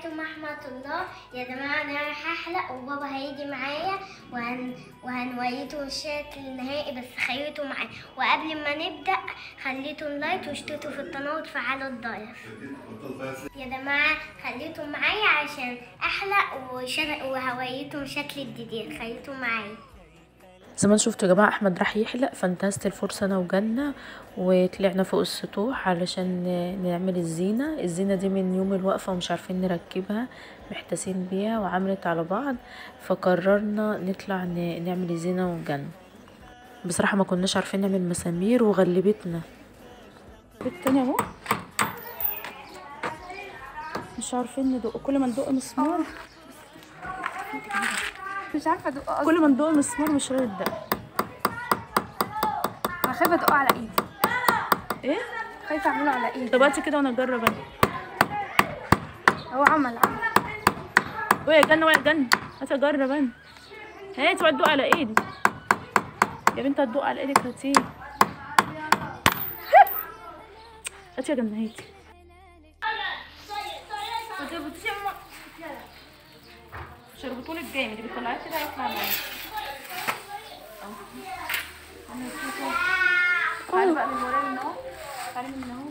عليكم ورحمة الله يا جماعة أنا رايحة أحلق وبابا هيجي معايا وهن... وهنوريته الشكل النهائي بس خليته معايا وقبل ما نبدأ خليتوا لايك واشتركوا في القناة وتفعلوا الجرس يا جماعة خليتوا معايا عشان أحلق وشر... وهوريتهم شكل الجديد خليتوا معايا زي ما انتوا شفتوا يا جماعه احمد راح يحلق فانتهزت الفرصه انا وجنة وطلعنا فوق السطوح علشان نعمل الزينه الزينه دي من يوم الوقفه ومش عارفين نركبها محتاسين بيها وعملت على بعض فقررنا نطلع ن- نعمل الزينه وجنة بصراحه ما كناش عارفين نعمل مسامير وغلبتنا التاني اهو مش عارفين ندق كل ما ندق مسمار مش عارفه ادق اصلا كل ما ندق مسمار مش راضي يدق انا خايفه ادق على ايدي ايه خايفه اعمله على ايدي طب هاتي كده وانا اجرب انا هو عمل عمل ويا جنة ويا جنة هاتي اجرب انا هاتي وهتدوق على ايدي يا بنت هتدوق على ايدك هاتي هاتي يا جنة هاتي شربتولي الجامد اللي بتطلعيه كده هيطلع معايا تعالي بقى من ورايا من اهو تعالي من اهو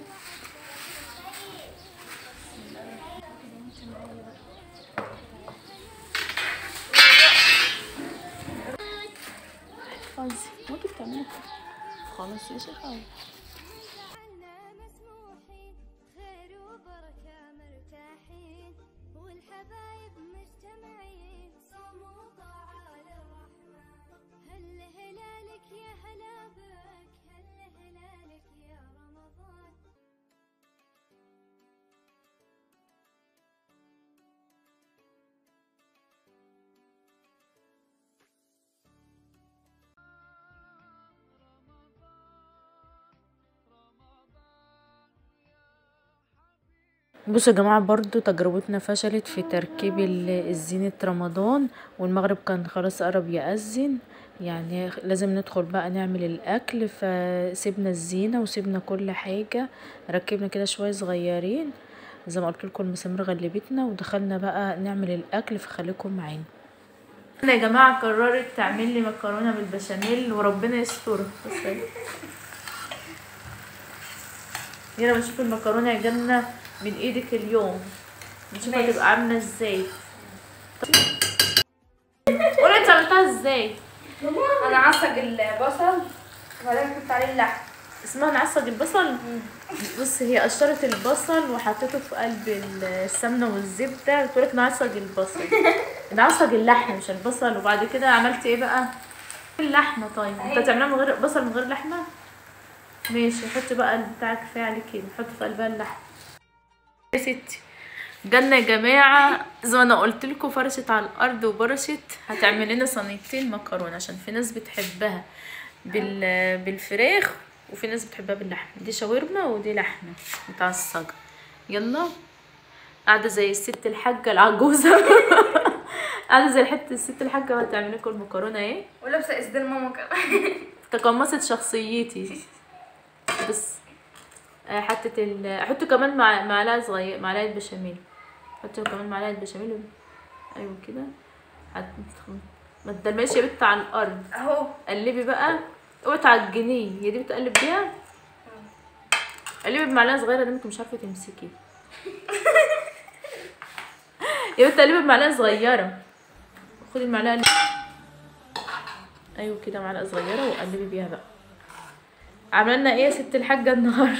احفظي وانتوا بتعملوا كده خلاص يا شيخة عنا مسموحين خير وبركة مرتاحين والحبايب مجتمعين صوم وطاعة للرحمن هل هلالك يا هلا بك هل هلالك يا رمضان بصوا يا جماعة برضو تجربتنا فشلت في تركيب ال- الزينة رمضان والمغرب كان خلاص قرب يأذن يعني لازم ندخل بقى نعمل الأكل فسيبنا الزينة وسيبنا كل حاجة ركبنا كده شوية صغيرين زي ما قلت لكم المسامير غلبتنا ودخلنا بقى نعمل الأكل فخليكم معانا يا جماعة قررت تعمل لي مكرونة بالبشاميل وربنا يسترها يلا بنشوف المكرونة يا جنة من ايدك اليوم نشوف هتبقى عاملة ازاي قولي انت عملتها ازاي انا عصج البصل وبعدين حطيت عليه اللحم اسمها نعصج البصل بص هي قشرت البصل وحطيته في قلب ال- السمنه والزبده بتقولك نعصج البصل نعصج اللحمه مش البصل وبعد كده عملت ايه بقى اللحمه طيب انت تعملها من غير بصل من غير لحمه ماشي حط بقى البتاع كفايه عليه كده حط في قلبها اللحمه يا ستي جنة يا جماعة زي ما انا قلت لكم فرشت على الارض وبرشت هتعمل لنا صينيتين مكرونة عشان في ناس بتحبها بال... بالفراخ وفي ناس بتحبها باللحمة دي شاورما ودي لحمة متعصجة يلا قاعدة زي الست الحاجة العجوزة قاعدة زي حتة الست الحاجة وهتعمل لكم المكرونة ايه ولابسه اسدال ماما كمان تقمصت شخصيتي بس آه، حطت ال احط كمان مع معلقه صغيره معلقه بشاميل حط كمان معلقه بشاميل ايوه كده هت- ما تدلمش يا بت على الارض اهو قلبي بقى اوعي تعجنيه هي دي بتقلب بيها قلبي بمعلقه صغيره دي انت مش عارفه تمسكي يا بنت قلبي بمعلقه صغيره خدي المعلقه اللي... ايوه كده معلقه صغيره وقلبي بيها بقى عملنا ايه يا ست الحاجه النهارده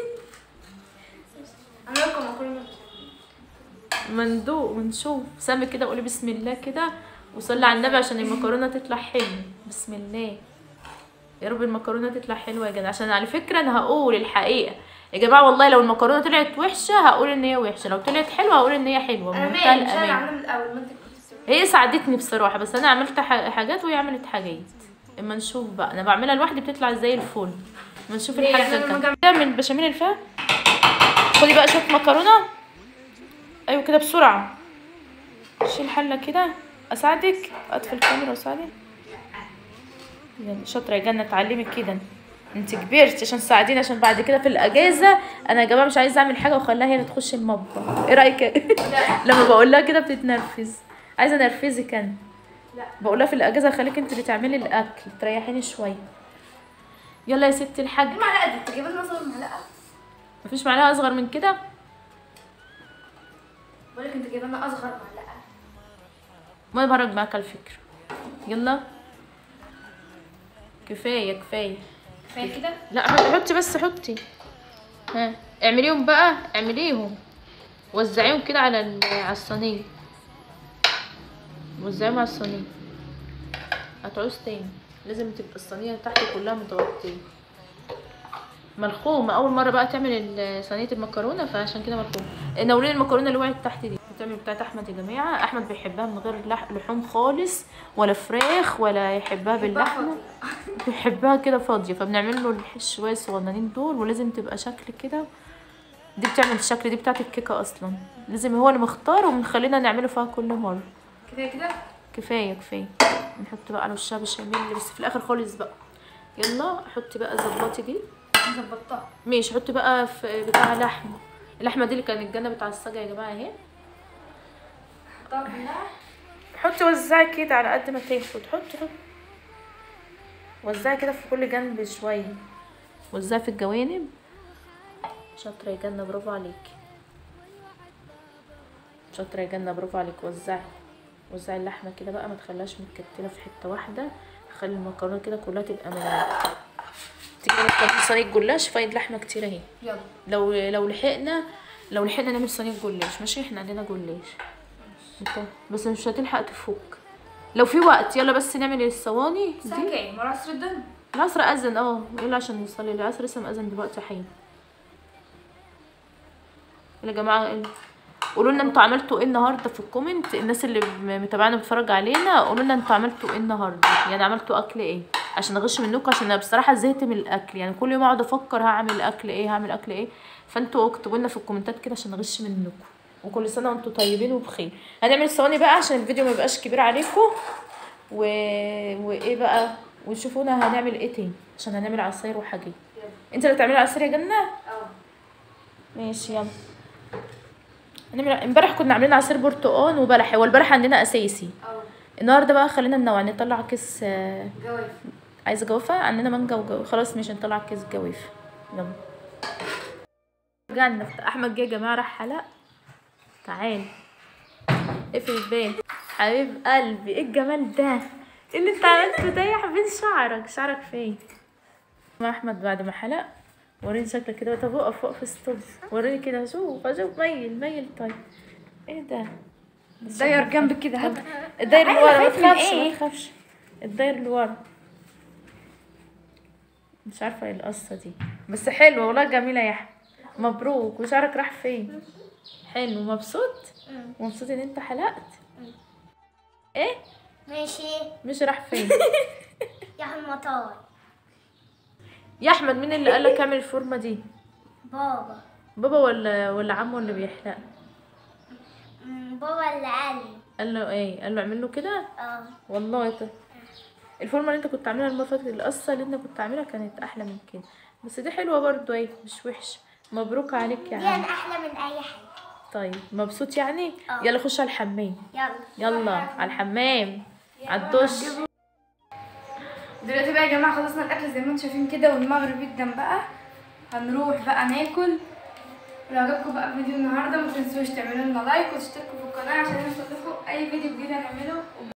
عامله لكم مكرونه مندوق ونشوف سامي كده قولي بسم الله كده وصلي على النبي عشان المكرونه تطلع حلوه بسم الله يا رب المكرونه تطلع حلوه يا جدع عشان على فكره انا هقول الحقيقه يا جماعه والله لو المكرونه طلعت وحشه هقول ان هي وحشه لو طلعت حلوه هقول ان هي حلوه انا بمنتهى مالي مش انا الأمان. عامله من الاول ما انت كنت بتسوي هي ساعدتني بصراحه بس انا عملت ح- حاجات وهي عملت حاجات اما نشوف بقى انا بعملها لوحدي بتطلع زي الفل اما نشوف ليه؟ الحاجه عشان كام ده من بشاميل الفا خدي بقى شويه مكرونه ايوه كده بسرعه شيل حله كده اساعدك اطفي الكاميرا واساعدك يلا شاطره يا جنه اتعلمي كده انت كبرتي عشان تساعديني عشان بعد كده في الاجازه انا يا جماعه مش عايزه اعمل حاجه واخليها هي اللي تخش المطبخ ايه رايك لما بقول لها كده بتتنرفز عايزه انرفزك انا لا. بقول لها في الاجازه خليك انت اللي تعملي الاكل تريحيني شويه يلا يا ستي الحاج المعلقه دي انت جايبه لنا صغر معلقه مفيش معلقه اصغر من كده بقول لك انت جايبه لنا اصغر معلقه ما يبهرج معاك الفكره يلا كفايه كفايه كفايه كده لا حطي حطي بس حطي ها اعمليهم بقى اعمليهم وزعيهم كده على ال- على الصينيه وزعيهم على الصينيه هتعوز تاني لازم تبقى الصينيه تحت كلها متغطيه ملخومه اول مره بقى تعمل ال- صينيه المكرونه فعشان كده ملخومه ناولين المكرونه اللي وقعت تحت دي بتعمل بتاعت احمد يا جماعه احمد بيحبها من غير لح- لحوم خالص ولا فراخ ولا يحبها باللحمه بيحبها كده فاضيه فبنعمل له الشويه الصغننين دول ولازم تبقى شكل كده دي بتعمل الشكل دي بتاعت الكيكه اصلا لازم هو اللي مختار وبنخلينا نعمله فيها كل مره كده كده كفايه كفايه نحط بقى على وشها بشاميل بس في الاخر خالص بقى يلا حطي بقى ظبطي دي ظبطتها ماشي حطي بقى في بتاع لحمه اللحمه دي اللي كانت الجنه بتاع الصاجه يا جماعه اهي حطها كلها حطي وزعي كده على قد ما تاخد حطي حطي وزعي كده في كل جنب شويه وزعي في الجوانب شاطره يا جنه برافو عليكي شاطره يا جنه برافو عليك وزعي وزعي اللحمه كده بقى ما تخليهاش متكتله في حته واحده خلي المكرونه كده كلها تبقى من تيجي بقى تعملي صينيه جلاش فايد لحمه كتير اهي يلا لو لو لحقنا لو لحقنا نعمل صينيه جلاش ماشي احنا عندنا جلاش انت بس مش هتلحق تفك لو في وقت يلا بس نعمل الصواني الساعه دي كام مرة عصر الظهر العصر اذن اه يلا عشان نصلي العصر لسه مأذن دلوقتي حين يلا يا جماعه ال- قولوا لنا انتوا عملتوا ايه النهارده في الكومنت الناس اللي م- متابعانا بتتفرج علينا قولوا لنا انتوا عملتوا ايه النهارده يعني عملتوا اكل ايه عشان اغش منكم عشان انا بصراحه زهقت من الاكل يعني كل يوم اقعد افكر هعمل اكل ايه هعمل اكل ايه فانتوا اكتبوا لنا في الكومنتات كده عشان اغش منكم وكل سنه وانتوا طيبين وبخير هنعمل صواني بقى عشان الفيديو ما يبقاش كبير عليكم و... وايه بقى ونشوفونا هنعمل ايه تاني عشان هنعمل عصاير وحاجات انت اللي تعملي عصير يا جنه اه ماشي يلا هنعمل امبارح كنا عاملين عصير برتقال وبلح هو البلح عندنا اساسي اه النهارده بقى خلينا ننوع نطلع كيس آه، جواز عايزه جوافه عندنا مانجا وجو خلاص ماشي نطلع كيس جوافه يلا رجعنا احمد جه يا جماعه راح حلق تعال اقفل الباب حبيب قلبي ايه الجمال ده ايه اللي انت عملته ده يا حبيبي شعرك شعرك فين ما احمد بعد ما حلق وريني شكلك كده طب اقف فوق في الستوب وريني كده شوف اشوف ميل ميل طيب ايه ده داير جنبك كده هبقى الداير اللي أيوة، ورا ما خايف من تخافش ما إيه؟ تخافش الداير اللي ورا مش عارفه ايه القصه دي بس حلوه والله جميله يا احمد مبروك وشعرك راح فين حلو مبسوط مبسوط ان انت حلقت ايه ماشي مش راح فين يا المطار يا احمد مين اللي قالك اعمل الفورمه دي بابا بابا ولا ولا عمو اللي بيحلق مم، بابا اللي قال لي قال له ايه قال له اعمل له كده اه والله ط- الفورمه اللي انت كنت عاملها المره اللي فاتت القصه اللي انت كنت عاملها كانت احلى من كده بس دي حلوه برضو ايه مش وحش مبروك عليك يا دي عم أنا احلى من اي حاجه طيب مبسوط يعني اه. يلا خش على الحمام يلا يلا على الحمام على الدش دلوقتي بقى يا جماعه خلصنا الاكل زي ما انتم شايفين كده والمغرب جدا بقى هنروح بقى ناكل لو عجبكم بقى فيديو النهارده ما تنسوش تعملوا لنا لايك وتشتركوا في القناه عشان يوصل لكم اي فيديو جديد هنعمله